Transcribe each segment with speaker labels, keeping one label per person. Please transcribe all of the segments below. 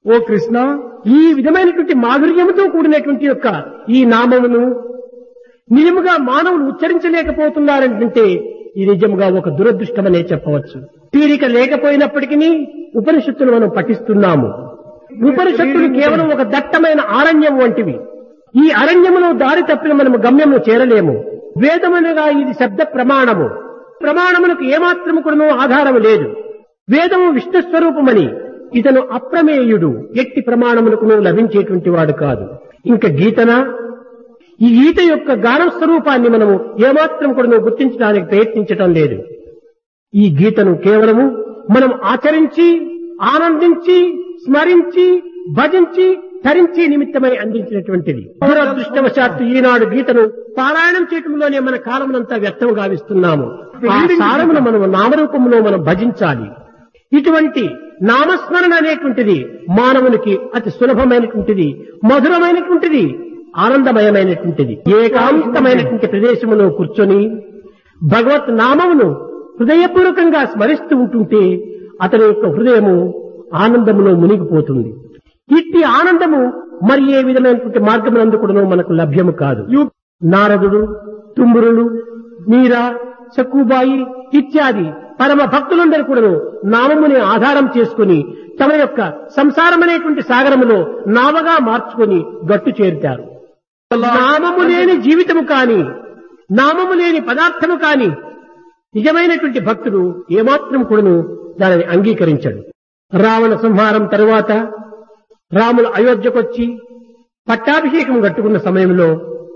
Speaker 1: ఓ కృష్ణ
Speaker 2: ఈ విధమైనటువంటి మాధుర్యముతో కూడినటువంటి యొక్క ఈ నామమును నిజముగా మానవులు ఉచ్చరించలేకపోతున్నారంటే ఇది నిజముగా ఒక దురదృష్టమనే చెప్పవచ్చు తీరిక లేకపోయినప్పటికీ ఉపనిషత్తులు మనం పఠిస్తున్నాము ఉపనిషత్తులు కేవలం ఒక దట్టమైన ఆరణ్యం వంటివి ఈ అరణ్యములో దారి తప్పిన మనము గమ్యము చేరలేము వేదమునగా ఇది శబ్ద ప్రమాణము ప్రమాణములకు ఏమాత్రము కూడా ఆధారము లేదు వేదము విష్ణు స్వరూపమని ఇతను అప్రమేయుడు ఎట్టి ప్రమాణములకు లభించేటువంటి వాడు కాదు ఇంకా గీతనా ఈ గీత యొక్క గానం స్వరూపాన్ని మనము ఏమాత్రం కూడా గుర్తించడానికి ప్రయత్నించటం లేదు ఈ గీతను కేవలము మనం ఆచరించి ఆనందించి స్మరించి భజించి ధరించి నిమిత్తమై అందించినటువంటిది దురదృష్టవశాత్తు ఈనాడు గీతను పారాయణం చేయటంలోనే మన కాలమునంతా వ్యర్థం గావిస్తున్నాము ఆ సారమును మనం నామరూపంలో మనం భజించాలి ఇటువంటి నామస్మరణ అనేటువంటిది మానవునికి అతి సులభమైనటువంటిది మధురమైనటువంటిది ఆనందమయమైనటువంటిది ఏకాంతమైనటువంటి ప్రదేశములో కూర్చొని భగవత్ నామమును హృదయపూర్వకంగా స్మరిస్తూ ఉంటుంటే అతని యొక్క హృదయము ఆనందములో మునిగిపోతుంది ఇట్టి ఆనందము మరి ఏ విధమైనటువంటి మార్గమునందు కూడా మనకు లభ్యము కాదు నారదుడు తుంబురులు మీరా సక్కుబాయి ఇత్యాది పరమ భక్తులందరూ కూడాను నామముని ఆధారం చేసుకుని తమ యొక్క సంసారమనేటువంటి సాగరములో నావగా మార్చుకొని గట్టు చేరుతారు నామము లేని జీవితము కాని నామము లేని పదార్థము కాని నిజమైనటువంటి భక్తుడు ఏమాత్రం కూడాను దానిని అంగీకరించడు రావణ సంహారం తరువాత రాములు అయోధ్యకొచ్చి పట్టాభిషేకం కట్టుకున్న సమయంలో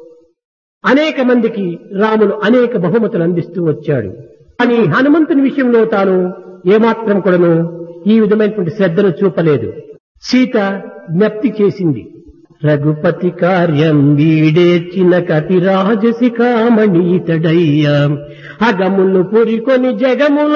Speaker 2: అనేక మందికి రాములు అనేక బహుమతులు అందిస్తూ వచ్చాడు కానీ హనుమంతుని విషయంలో తాను ఏమాత్రం కూడాను ఈ విధమైనటువంటి శ్రద్ధను చూపలేదు సీత జ్ఞప్తి చేసింది రఘుపతి కార్యం వీడేర్చిన కపిరాజసి కామణీతడయ్యా అగములు పురికొని జగముల